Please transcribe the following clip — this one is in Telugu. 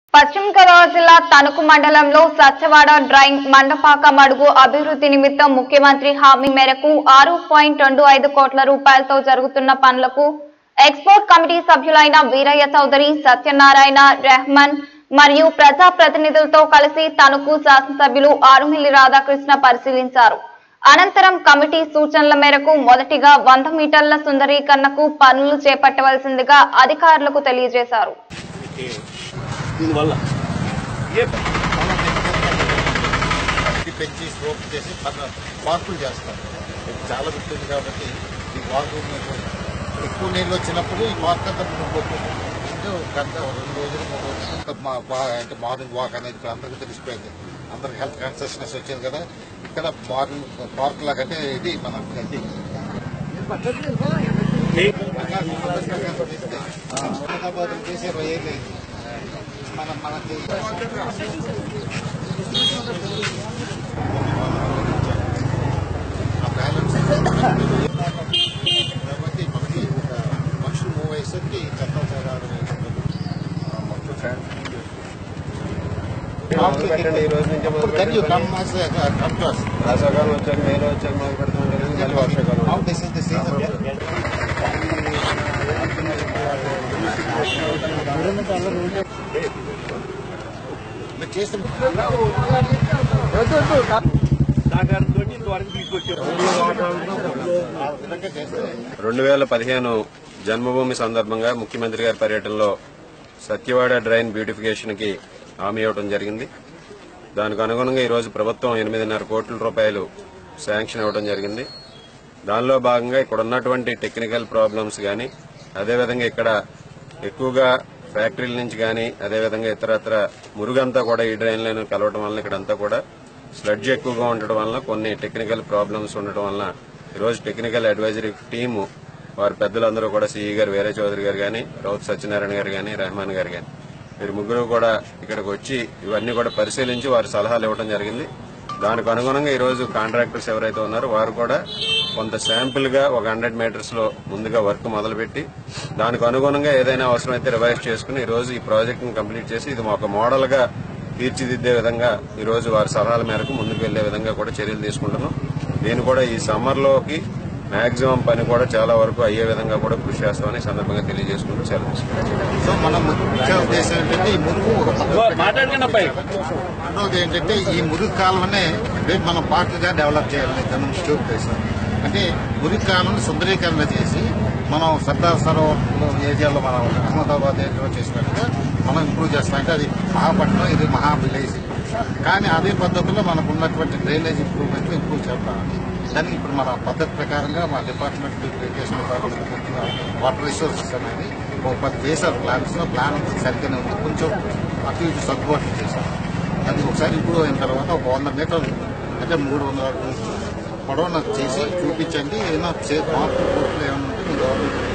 పశ్చిమ గోదావరి జిల్లా తణుకు మండలంలో సత్యవాడ డ్రైన్ మండపాక మడుగు అభివృద్ధి నిమిత్తం ముఖ్యమంత్రి హామీ మేరకు ఆరు పాయింట్ రెండు ఐదు కోట్ల రూపాయలతో జరుగుతున్న పనులకు ఎక్స్పోర్ట్ కమిటీ సభ్యులైన వీరయ్య చౌదరి సత్యనారాయణ రెహమాన్ మరియు ప్రజా ప్రతినిధులతో కలిసి తణుకు శాసనసభ్యులు ఆరుమిల్లి రాధాకృష్ణ పరిశీలించారు అనంతరం కమిటీ సూచనల మేరకు మొదటిగా వంద మీటర్ల సుందరీకరణకు పనులు చేపట్టవలసిందిగా అధికారులకు తెలియజేశారు దీనివల్ల ఇది పెంచి స్లోప్ చేసి పద- పార్కులు చేస్తారు ఇది చాలా ఉంటుంది కాబట్టి ఈ వాక్ ఎక్కువ నీళ్ళు వచ్చినప్పుడు ఈ వాక్ అంతా మునిగిపోతుంది అంటే ఒక గంట ఒక రెండు రోజులు మూడు రోజులు ఇంకా మా- బా- అంటే మార్నింగ్ వాక్ అనేది ఇప్పుడు అందరికీ తెలిసిపోయింది అందరికి హెల్త్ కాన్షియస్నెస్ వచ్చింది కదా ఇక్కడ మార్నింగ్ పార్క్ లాగా అంటే ఇది మన గడ్డి హైదరాబాద్ చేసే ఇరవై ఏళ్ళు అయింది. మన మనకి ఆ బ్యాలెన్స్ కాబట్టి మనకి ఒక మనుషులు మూవ్ అయ్యేసరికి చట్టం చేరాలి పెట్టండి ఈ రోజు నుంచి మొదలు Then you పెట్టండి. come as a come to us. వేసవకాలం వచ్చాక మేలో వచ్చాక మొదలు పెడుతుంటే మళ్ళీ వర్షాకాలం Now this is the season. మీరు చేసిన ఆ విధంగా చేస్తే రెండు వేల పదిహేను జన్మభూమి సందర్భంగా ముఖ్యమంత్రి గారి పర్యటనలో సత్యవాడ డ్రైన్ బ్యూటిఫికేషన్ కి హామీ ఇవ్వడం జరిగింది దానికి అనుగుణంగా ఈరోజు ప్రభుత్వం ఎనిమిదిన్నర కోట్ల రూపాయలు శాంక్షన్ ఇవ్వడం జరిగింది దానిలో భాగంగా ఇక్కడ ఉన్నటువంటి టెక్నికల్ ప్రాబ్లమ్స్ కానీ అదేవిధంగా ఇక్కడ ఎక్కువగా ఫ్యాక్టరీల నుంచి కానీ అదేవిధంగా ఇతరత్ర మురుగంతా కూడా ఈ డ్రైన్ లైన్ కలవడం వల్ల ఇక్కడంతా కూడా స్లడ్జ్ ఎక్కువగా ఉండటం వల్ల కొన్ని టెక్నికల్ ప్రాబ్లమ్స్ ఉండటం వల్ల ఈరోజు టెక్నికల్ అడ్వైజరీ టీము వారి పెద్దలందరూ కూడా సిఈ గారు వీరే చౌదరి గారు కానీ రౌత్ సత్యనారాయణ గారు కానీ రెహమాన్ గారు కానీ వీరు ముగ్గురు కూడా ఇక్కడికి వచ్చి ఇవన్నీ కూడా పరిశీలించి వారి సలహాలు ఇవ్వడం జరిగింది దానికి అనుగుణంగా ఈరోజు కాంట్రాక్టర్స్ ఎవరైతే ఉన్నారో వారు కూడా కొంత శాంపుల్ గా ఒక హండ్రెడ్ మీటర్స్ లో ముందుగా వర్క్ మొదలుపెట్టి దానికి అనుగుణంగా ఏదైనా అవసరమైతే రివైజ్ చేసుకుని ఈ రోజు ఈ ప్రాజెక్ట్ ని కంప్లీట్ చేసి ఇది ఒక మోడల్ గా తీర్చిదిద్దే విధంగా ఈ రోజు వారి సలహాల మేరకు ముందుకు వెళ్లే విధంగా కూడా చర్యలు తీసుకుంటున్నాం దీన్ని కూడా ఈ సమ్మర్ లోకి మాక్సిమం పని కూడా చాలా వరకు అయ్యే విధంగా కూడా కృషి చేస్తామని ఈ సందర్భంగా తెలియజేసుకుంటూ సెలవు తీసుకుంటాం సో మన ముఖ్య ఉద్దేశం ఏంటంటే ఈ మురుగు ఒక పద్ధతి రెండోది ఏంటంటే ఈ మురుగు కాలువనే రేపు మనం పార్కుగా డెవలప్ చేయాలని దాని ట్యూబ్ వేసాం అంటే మురుగు కాలువను సుందరీకరణ చేసి మనం సర్దార్ సరోవర్ ఏరియాలో మనం అహ్మదాబాద్ ఏరియాలో చేసినట్టుగా మనం ఇంప్రూవ్ చేస్తాం అంటే అది మహాపట్నం ఇది మహా విలేజ్ కానీ అదే పద్ధతిలో మనకు ఉన్నటువంటి డ్రైనేజ్ ఇంప్రూవ్మెంట్ ఇంప్రూవ్ చేద్దాం దానికి ఇప్పుడు మన పద్ధతి ప్రకారంగా మా department irrigation department water resources అనేది ఒక పది చేశారు ప్లాన్స్ ప్లాన్ సరిగ్గానే ఉంది కొంచెం అటు ఇటు సర్దుబాట్లు చేశారు అది ఒకసారి ఇంప్రూవ్ అయిన తర్వాత ఒక వంద మీటర్లు అంటే మూడు వందల అడుగులు పొడవున చేసి చూపించండి ఏమైనా చే మార్పులు కోర్టులు ఏమైనా ఉంటే మీ గవర్నమెంట్